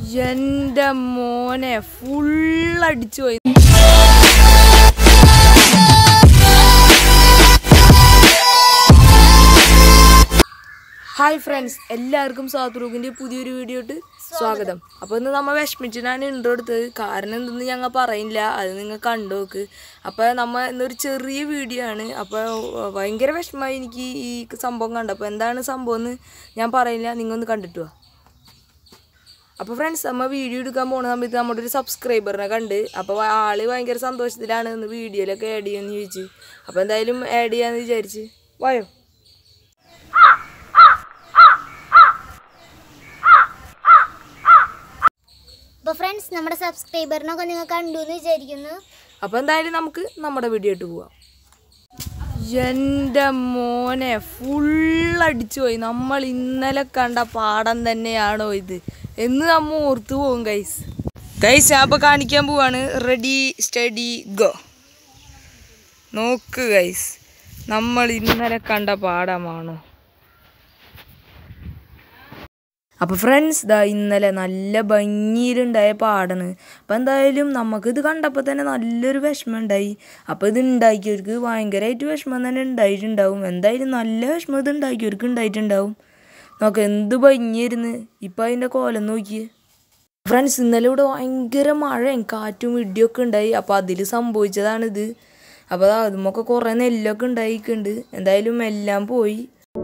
എന്റെ മോനെ ഫുൾ അടിച്ചു പോയി ഹായ് ഫ്രണ്ട്സ് എല്ലാവർക്കും സാത്രുകിൻ്റെ പുതിയൊരു വീഡിയോ ഇട്ട് സ്വാഗതം അപ്പോൾ ഇന്ന് നമ്മൾ വിഷമിച്ചിട്ടാണ് ഇൻട്രോ എടുത്തത് കാരണം എന്തെന്ന് ഞങ്ങൾ പറയില്ല അത് നിങ്ങൾ കണ്ടു നോക്ക് അപ്പോൾ നമ്മൾ ഇന്നൊരു ചെറിയ വീഡിയോ ആണ് അപ്പോൾ ഭയങ്കര വിഷമമായി എനിക്ക് ഈ സംഭവം കണ്ടപ്പോൾ എന്താണ് സംഭവം എന്ന് ഞാൻ പറയില്ല നിങ്ങൾ ഒന്ന് കണ്ടിട്ട് വാ അപ്പോൾ ഫ്രണ്ട്സ് നമ്മൾ വീഡിയോ എടുക്കാൻ പോണ സമയത്ത് നമ്മുടെ ഒരു സബ്സ്ക്രൈബറിനെ കണ്ട് അപ്പോൾ ആള് ഭയങ്കര സന്തോഷത്തിലാണ് ഇന്ന് വീഡിയോയിലൊക്കെ ആഡ് ചെയ്യുമെന്ന് ചോദിച്ചു അപ്പോൾ എന്തായാലും ആഡ് ചെയ്യാമെന്ന് വിചാരിച്ച് വായോ അപ്പോൾ ഫ്രണ്ട്സ് നമ്മുടെ സബ്സ്ക്രൈബറിനൊക്കെ നിങ്ങൾ കണ്ടു എന്ന് വിചാരിക്കുന്നു അപ്പോൾ എന്തായാലും നമുക്ക് നമ്മുടെ വീഡിയോ ഇട്ട് പോവാം എൻ്റെ മോനെ ഫുൾ അടിച്ചു പോയി നമ്മൾ ഇന്നലെ കണ്ട പാടം തന്നെയാണോ ഇത് എന്ന് നമ്മ ഓർത്തു പോകും ഗൈസ് ഗൈസ് ഞാൻ അപ്പോൾ കാണിക്കാൻ പോവാണ് റെഡി സ്റ്റഡി ഗോ നോക്ക് ഗൈസ് നമ്മൾ ഇന്നലെ കണ്ട പാടമാണോ അപ്പോൾ ഫ്രണ്ട്സ് ദാ ഇന്നലെ നല്ല ഭംഗിയിലുണ്ടായ പാടാണ് അപ്പോൾ എന്തായാലും നമുക്കിത് കണ്ടപ്പോൾ തന്നെ നല്ലൊരു വിഷമം ഉണ്ടായി അപ്പോൾ ഇത് ഉണ്ടാക്കിയവർക്ക് ഭയങ്കരമായിട്ട് വിഷമം തന്നെ ഉണ്ടായിട്ടുണ്ടാവും എന്തായാലും നല്ല വിഷമം ഇത് ഉണ്ടാക്കിയവർക്ക് ഉണ്ടായിട്ടുണ്ടാവും നോക്ക് എന്ത് ഭംഗിയായിരുന്നു ഇപ്പം അതിൻ്റെ കോലം നോക്കിയേ ഫ്രണ്ട്സ് ഇന്നലെ ഇവിടെ ഭയങ്കര മഴയും കാറ്റും ഇടിയൊക്കെ ഉണ്ടായി അപ്പോൾ അതിൽ സംഭവിച്ചതാണിത് അപ്പോൾ അതുമൊക്കെ കുറേ നെല്ലൊക്കെ ഉണ്ടായിട്ടുണ്ട് എന്തായാലും എല്ലാം പോയി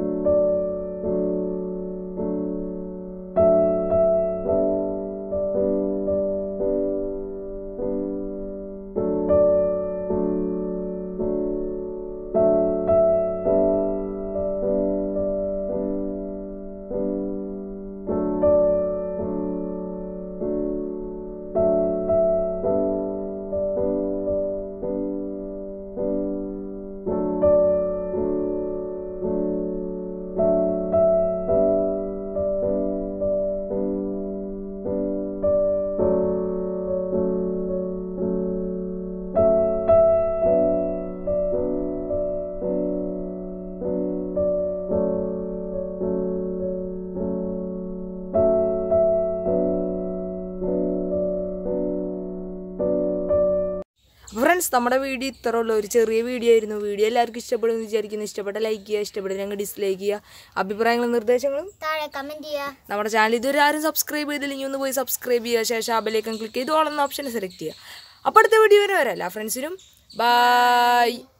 ഫ്രണ്ട്സ് നമ്മുടെ വീഡിയോ ഇത്ര ഉള്ള ഒരു ചെറിയ വീഡിയോ ആയിരുന്നു വീഡിയോ എല്ലാവർക്കും ഇഷ്ടപ്പെടുമെന്ന് വിചാരിക്കുന്നു ഇഷ്ടപ്പെട്ട ലൈക്ക് ചെയ്യുക ഇഷ്ടപ്പെട്ടില്ലെങ്കിൽ ഡിസ്ലൈക്ക് ചെയ്യുക അഭിപ്രായങ്ങളും നിർദ്ദേശങ്ങളും താഴെ കമൻറ്റ് ചെയ്യുക നമ്മുടെ ചാനൽ ഇതുവരെ ആരും സബ്സ്ക്രൈബ് ചെയ്തില്ലെങ്കിൽ ഒന്ന് പോയി സബ്സ്ക്രൈബ് ചെയ്യുക ശേഷം ആ ബെല്ലൈക്കൺ ക്ലിക്ക് ചെയ്ത് ഓളുന്ന ഓപ്ഷൻ സെലക്ട് ചെയ്യുക അപ്പോൾ അടുത്ത വീഡിയോ വരെ വരാം എല്ലാ ഫ്രണ്ട്സിനും ബൈ